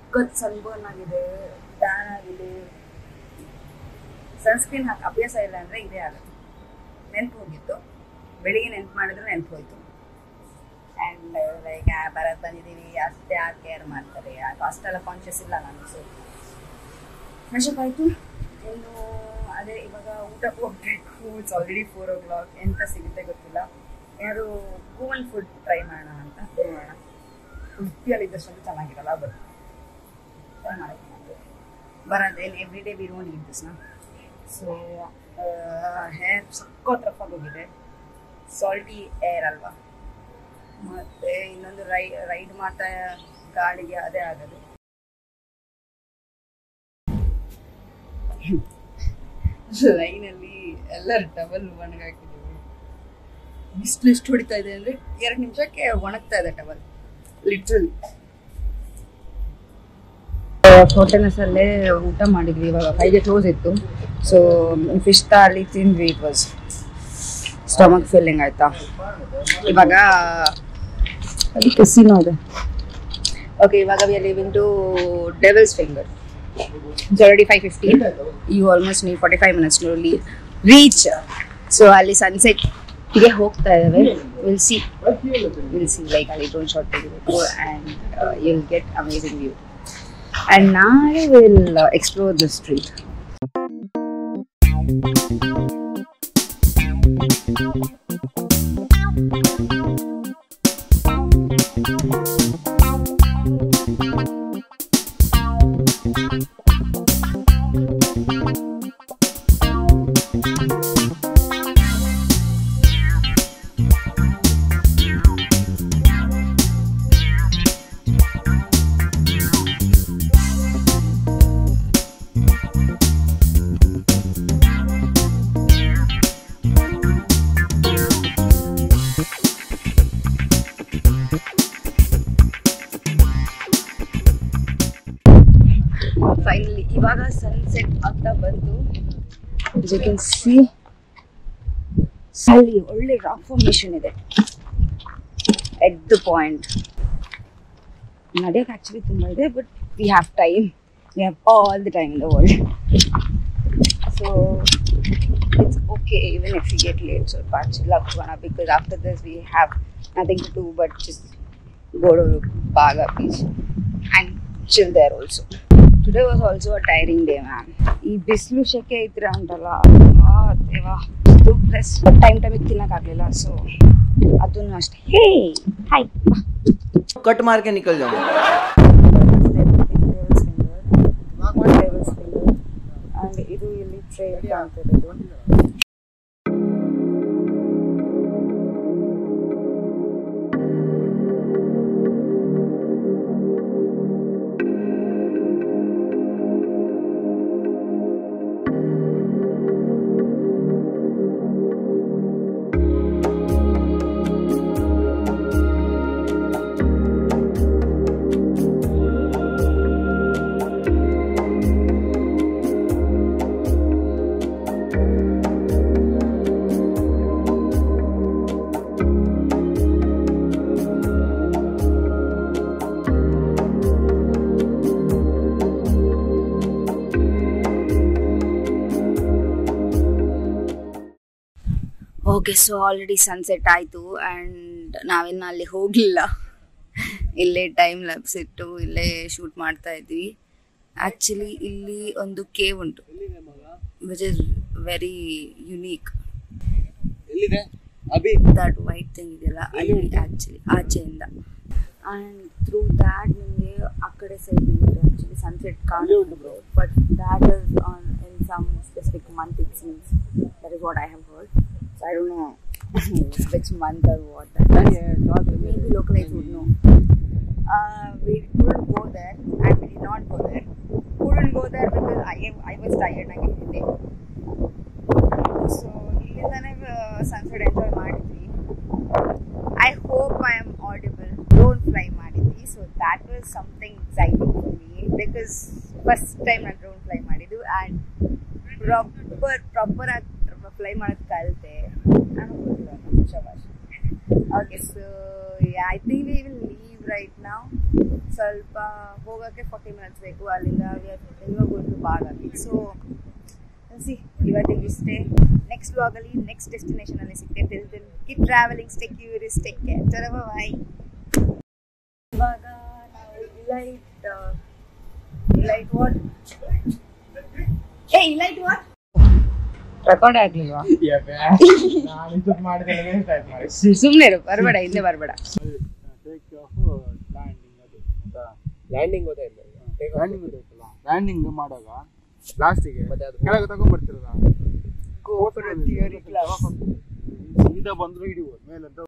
ಸಖತ್ ಸನ್ಬರ್ನ್ ಆಗಿದೆ ಟ್ಯಾನ್ ಆಗಿದೆ ಸನ್ಸ್ಕ್ರೀನ್ ಹಾಕಿ ಅಭ್ಯಾಸ ಇಲ್ಲ ಅಂದರೆ ಇದೇ ಆಗುತ್ತೆ ನೆನ್ಪು ಹೋಗಿತ್ತು ಬೆಳಿಗ್ಗೆ ನೆನ್ಪು ಮಾಡಿದ್ರೆ ನೆನ್ಪು ಹೋಯ್ತು ಆ್ಯಂಡ್ ಲೈಕ್ ಬರೋದು ಬಂದಿದ್ದೀವಿ ಅಷ್ಟೇ ಯಾರು ಕೇರ್ ಮಾಡ್ತಾರೆ ಯಾರು ಅಷ್ಟೆಲ್ಲ ಕಾನ್ಷಿಯಸ್ ಇಲ್ಲ ನಾನು ಸೊ ಫ್ರೆಶ್ ಅಪ್ ಆಯಿತು ಇನ್ನು ಅದೇ ಇವಾಗ ಊಟಕ್ಕೆ ಹೋಗ್ಬೇಕು it's already four o'clock ಎಂತ ಸಿಗುತ್ತೆ ಗೊತ್ತಿಲ್ಲ ಏನಾದ್ರು ಗೋವನ್ ಫುಡ್ ಟ್ರೈ ಮಾಡೋಣ ಅಂತ ನೋಡೋಣ ಉಡುಪಿಯಲ್ಲಿ ಇದ್ದಷ್ಟೊಂದು ಚೆನ್ನಾಗಿರಲ್ಲ ಬಟ್ ಟ್ರೈ ಮಾಡೋಕ್ಕೆ ಬರೋದೇನು every day we don't eat ದಿಸ್ನ ಸೊ ಹೇರ್ ಸಕ್ಕತ್ ರಫ್ ಹೋಗಿದೆ ಸಾಲ್ಟಿ ಏರ್ ಅಲ್ವಾ ಮತ್ತೆ ಇನ್ನೊಂದು ರೈ ರೈಡ್ ಮಾಡ್ತಾ ಗಾಳಿಗೆ ಅದೇ ಆಗೋದು ಲೈನಲ್ಲಿ ಎಲ್ಲರೂ ಟವಲ್ ಒಣಗಾಕಿದ್ದೀವಿ ಬಿಸಿಲು ಎಷ್ಟು ಹೊಡಿತಾ ಇದೆ ಅಂದರೆ ಎರಡು ನಿಮಿಷಕ್ಕೆ ಒಣಗ್ತಾ ಇದೆ ಟವಲ್ ಲಿಟ್ರಲಿ ಹೋಟೆಲ್ಸಲ್ಲೇ ಊಟ ಮಾಡಿದ್ವಿ ಇವಾಗ ಫೈವ್ಗೆ ಕ್ಲೋಸ್ ಇತ್ತು ಸೊ ಫಿಶ್ ತಾಲಿ ತಿಂದ್ವಿ ಇಟ್ ವಾಸ್ ಸ್ಟಮಕ್ ಫೀಲಿಂಗ್ ಆಯ್ತಾ ಇವಾಗ ಅದು ಕೆಸಿನೋ ಇದೆ ಓಕೆ ಇವಾಗ we are living to Devil's Finger it's already five fifty you almost ನೀವು ಫಾರ್ಟಿ ಫೈವ್ ಮಿನಿಟ್ಸ್ ನೋಡಿ ರೀಚ್ ಸೊ ಅಲ್ಲಿ ಸನ್ಸೆಟ್ ಗೆ ಹೋಗ್ತಾ ಇದ್ದಾವೆ will see will see like ಅಲ್ಲಿ ಡ್ರೋನ್ ಶಾಟ್ ತೆಗಿಬೇಕು and you'll get amazing view and ನಾಳೆ will explore the street finally ಇವಾಗ ಸನ್ಸೆಟ್ ಆಗ್ತಾ ಬಂತು ಯು ಕ್ಯಾನ್ ಸಿ ಅಲ್ಲಿ ಒಳ್ಳೆ ರಾಕ್ ಫಾರ್ಮೇಶನ್ ಇದೆ ಎಟ್ ದ ಪಾಯಿಂಟ್ ನಡೆಯೋಕೆ ಆ್ಯಕ್ಚುಲಿ ತುಂಬ ಇದೆ but we have time we have all the time in the world so it's okay even if you get late ಸ್ವಲ್ಪ ಚಿಲ್ಲ ಹೋಗೋಣ because after this we have nothing to do but just go to Baga beach and chill there also today was also a tiring day ma'am ಈ ಬಿಸಿಲು ಶೆಕೆ ಐತ್ರ ಉಂಟಲ್ಲ ಆ ದೇವಾ ಇದು ಪ್ಲಸ್ ಟೈಮ್ ಟೈಮಿಗೆ ತಿನ್ನೋಕ್ಕಾಗಲಿಲ್ಲ ಸೊ ಅದನ್ನು ಅಷ್ಟೇ ಹೇ ಹಾಯ್ कट मार के निकल जाऊंगा ಅಂಡ್ ಇದು ಇಲ್ಲಿ ಟ್ರೈಲ್ ಕಾಣ್ತಿರೋದು ಓಕೆ ಸೊ ಆಲ್ರೆಡಿ ಸನ್ಸೆಟ್ ಆಯಿತು ಆ್ಯಂಡ್ ನಾವಿನ್ನು ಅಲ್ಲಿ ಹೋಗಲಿಲ್ಲ ಇಲ್ಲೇ ಟೈಮ್ ಲ್ಯಾಬ್ಸ್ ಇಟ್ಟು ಇಲ್ಲೇ ಶೂಟ್ ಮಾಡ್ತಾ ಇದ್ವಿ ಆ್ಯಕ್ಚುಲಿ ಇಲ್ಲಿ ಒಂದು ಕೇವ್ ಉಂಟು ವಿಚ್ ಇಸ್ ವೆರಿ ಯುನೀಕ್ ಎಲ್ಲಿದೆ ಅಭಿ ದಟ್ ವೈಟ್ ಥಿಂಗ್ ಇದೆಯಲ್ಲ ಅಲ್ಲಿ ಆ್ಯಕ್ಚುಲಿ ಆಚೆಯಿಂದ ಆ್ಯಂಡ್ ಥ್ರೂ ದ್ಯಾಟ್ ನಿಮಗೆ ಆ ಕಡೆ ಸೈಡ್ ನಿಮಗೆ ಆ್ಯಕ್ಚುಲಿ ಸನ್ಸೆಟ್ ಕಾಣುತ್ತೆ but that is on in some specific month it seems that is what I have heard so I don't know which month or what maybe localites would know. Uh, we couldn't go there and we did not go there. Couldn't go there because I am I was tired ಆಗಿದ್ದೆ so ಇಲ್ಲಿಂದಾನೆ sunset enjoy ಮಾಡಿದ್ವಿ I hope I am audible drone fly ಮಾಡಿದ್ವಿ so that was something exciting for me because first time ನಾನು drone fly ಮಾಡಿದ್ದು and proper proper ಆಗಿ fly ಮಾಡೋದು ಕಲಿತೆ ನಾನು ಗೊತ್ತಿಲ್ಲ ಶಬಾಷ್ Okay, so yeah, I think we will leave right now. ಸ್ವಲ್ಪ ಹೋಗೋಕ್ಕೆ ಫಾರ್ಟಿ ಮಿನಿಟ್ಸ್ ಬೇಕು ಅಲ್ಲಿಂದ ಇವಾಗ ಬಾಗಾಗಿ ಸೊ ಸಿ ಇವತ್ತಿಗೆ ಇಷ್ಟೇ ನೆಕ್ಸ್ಟ್ ಬ್ಲಾಗಲ್ಲಿ ನೆಕ್ಸ್ಟ್ ಡೆಸ್ಟಿನೇಷನಲ್ಲಿ ಸಿಗ್ತೇವೆ ತಿಳ್ತೀನಿ keep travelling stay curious take care ಚಲ ಬಾಯ್ ಇವಾಗ ನಾವು elite elite what a elite what record ಆಗ್ಲಿಲ್ವಾ ನಾನು ಇದು ಮಾಡಿದ್ರೆ ವೇಸ್ಟ್ ಆಯ್ತು ಮಾಡಿ ಸುಮ್ಮನೆ ಇರು ಬರಬೇಡ ಇಲ್ಲೇ ಬರಬೇಡ ಟೇಕ್ ಆಫ್ ಲ್ಯಾಂಡಿಂಗ್ ಅದು ಲ್ಯಾಂಡಿಂಗ್ ಗೊತ್ತಾಯ್ತು ಲ್ಯಾಂಡಿಂಗ್ ಗೊತ್ತಾಯ್ತಲ್ಲ ಲ್ಯಾಂಡಿಂಗ್ ಮಾಡುವಾಗ ಲಾಸ್ಟಿಗೆ ಮತ್ತೆ ಅದು ಕೆಳಗೆ ತಗೊಂಡ್ಬರ್ತಿರಲ್ಲ GoPro theory class. ಸೀದಾ ಬಂದ್ರು ಹಿಡಿಬೋದು ಮೇಲಂತ